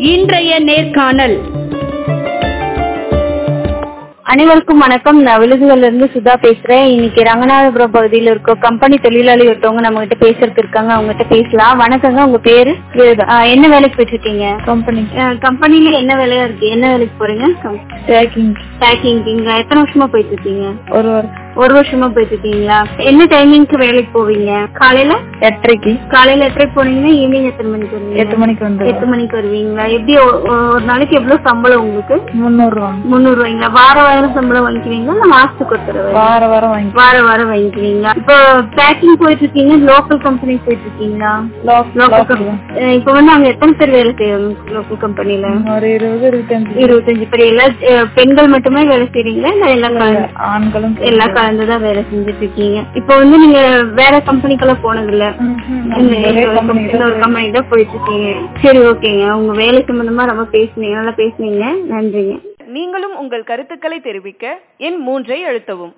இன்றைய நேர்காணல் அனைவருக்கும் வணக்கம் நான் விழுதுகள்ல இருந்து சுதா பேசுறேன் இன்னைக்கு ரங்கநாதபுரம் பகுதியில இருக்க கம்பெனி தொழிலாளி ஒருத்தவங்க நம்ம கிட்ட பேசுறதுக்கு இருக்காங்க அவங்க கிட்ட பேசலாம் வணக்கங்க உங்க பேரு ஆ, என்ன வேலைக்கு போயிட்டு இருக்கீங்க கம்பெனி கம்பெனில என்ன வேலையா இருக்கு என்ன வேலைக்கு போறீங்க பேக்கிங் பேக்கிங் எத்தனை வருஷமா போயிட்டு இருக்கீங்க ஒரு வாரம் ஒரு வருஷமா போயிட்டு இருக்கீங்களா என்ன டைமிங்க்கு வேலைக்கு போவீங்க காலையில எட்டரைக்கு காலையில எட்டரைக்கு போனீங்கன்னா ஈவினிங் எத்தனை மணிக்கு வருவீங்க எட்டு மணிக்கு வந்து எட்டு மணிக்கு வருவீங்களா எப்படி ஒ- ஒரு நாளைக்கு எவ்வளவு சம்பளம் உங்களுக்கு முந்நூறு ரூபா முந்நூறு ரூபாய்ங்களா வார வாரம் சம்பளம் வாங்கிக்குவீங்களா இல்ல மாசத்துக்கு ஒரு தடவை வார வாரம் வாங்கி வார வாரம் வாங்கிக்குவீங்களா இப்போ பேக்கிங் போயிட்டு இருக்கீங்க லோக்கல் கம்பெனி போயிட்டு இருக்கீங்களா லோக்கல் கம்பெனி இப்போ வந்து அங்க எத்தனை பேர் வேலை செய்யறாங்க லோக்கல் கம்பெனில ஒரு இருபது இருபத்தஞ்சு இருபத்தஞ்சு பேர் எல்லா அஹ், பெண்கள் மட்டுமே வேலை செய்றீங்களா இல்ல எல்லாம் கலந்து ஆண்களும் எல்லாம் கலந்துதான் வேலை செஞ்சுட்டு இருக்கீங்க இப்போ வந்து நீங்க வேற கம்பெனிக்கெல்லாம் போனது இல்ல இந்த ஒரே ஒரு company company- ஒரு கம்பெனி தான் போயிட்டு இருக்கீங்க சரி ஓகேங்க உங்க வேலை சம்பந்தமா ரொம்ப பேசுனீங்க நல்லா பேசுனீங்க நன்றிங்க நீங்களும் உங்கள் கருத்துக்களை தெரிவிக்க எண் மூன்றை அழுத்தவும்